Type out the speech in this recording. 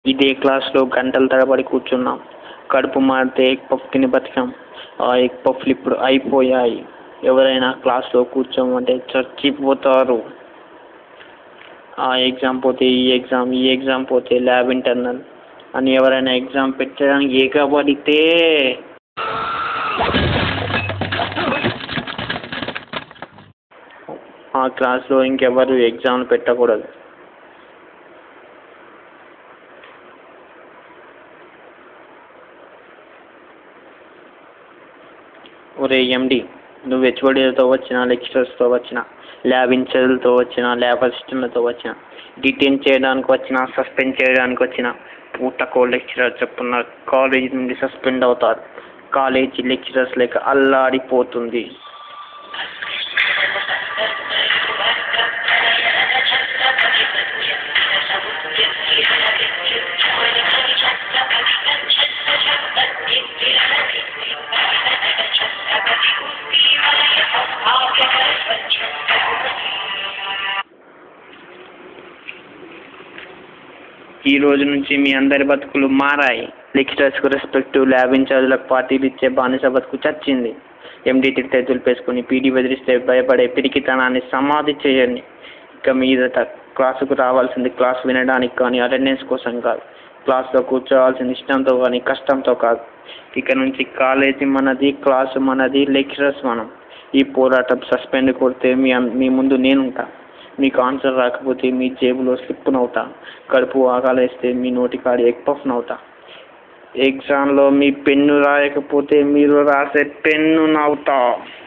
ఇదే క్లాస్లో గంటల తరబడి కూర్చున్నాం కడుపు మాడితే ఎగ్ పఫ్ తిని బతికాం ఆ ఎగ్ పఫ్లు ఇప్పుడు అయిపోయాయి ఎవరైనా క్లాస్లో కూర్చోమంటే చచ్చిపోతారు ఆ ఎగ్జామ్ పోతే ఈ ఎగ్జామ్ ఈ ఎగ్జామ్ పోతే ల్యాబ్ ఇంటర్నల్ అని ఎవరైనా ఎగ్జామ్ పెట్టడానికి ఎగబడితే ఆ క్లాస్లో ఇంకెవరు ఎగ్జామ్లు పెట్టకూడదు ఒరే ఎండి నువ్వు హెచ్ఓడిలతో వచ్చిన లెక్చరర్స్తో వచ్చిన ల్యాబ్ ఇన్ఛార్జ్లతో వచ్చిన ల్యాబ్ అసిస్టెంట్లతో వచ్చిన డిటైన్ చేయడానికి వచ్చిన సస్పెండ్ చేయడానికి వచ్చిన పూటకో లెక్చరర్ చెప్పున్న కాలేజీ నుండి సస్పెండ్ అవుతారు కాలేజీ లెక్చరర్స్ లేక అల్లాడిపోతుంది ఈ రోజు నుంచి మీ అందరి బతుకులు మారాయి లెక్చరర్స్కు రెస్పెక్ట్ ల్యాబ్ ఇన్ఛార్జ్లకు పార్టీలు ఇచ్చే బానిస బతుకు చచ్చింది ఎండి తిడితే దులిపేసుకుని పీడీ బెదిరిస్తే భయపడే పిరికితనాన్ని సమాధి చేయండి ఇక మీదట క్లాసుకు రావాల్సింది క్లాస్ వినడానికి కానీ అటెండెన్స్ కోసం కాదు క్లాస్లో కూర్చోవాల్సింది ఇష్టంతో కానీ కష్టంతో కాదు ఇక నుంచి కాలేజీ మనది క్లాసు మనది లెక్చరర్స్ మనం ఈ పోరాటం సస్పెండ్ కొడితే మీ అం- మీ ముందు నేనుంటా మీకు ఆన్సర్ రాకపోతే మీ జేబులో స్లిప్ నవ్వుతా కడుపు ఆకలేస్తే మీ నోటి కాడి ఎగ్ పఫ్ నవ్వుతా ఎగ్జామ్లో మీ పెన్ను రాయకపోతే మీరు రాసే పెన్ను నవ్వుతా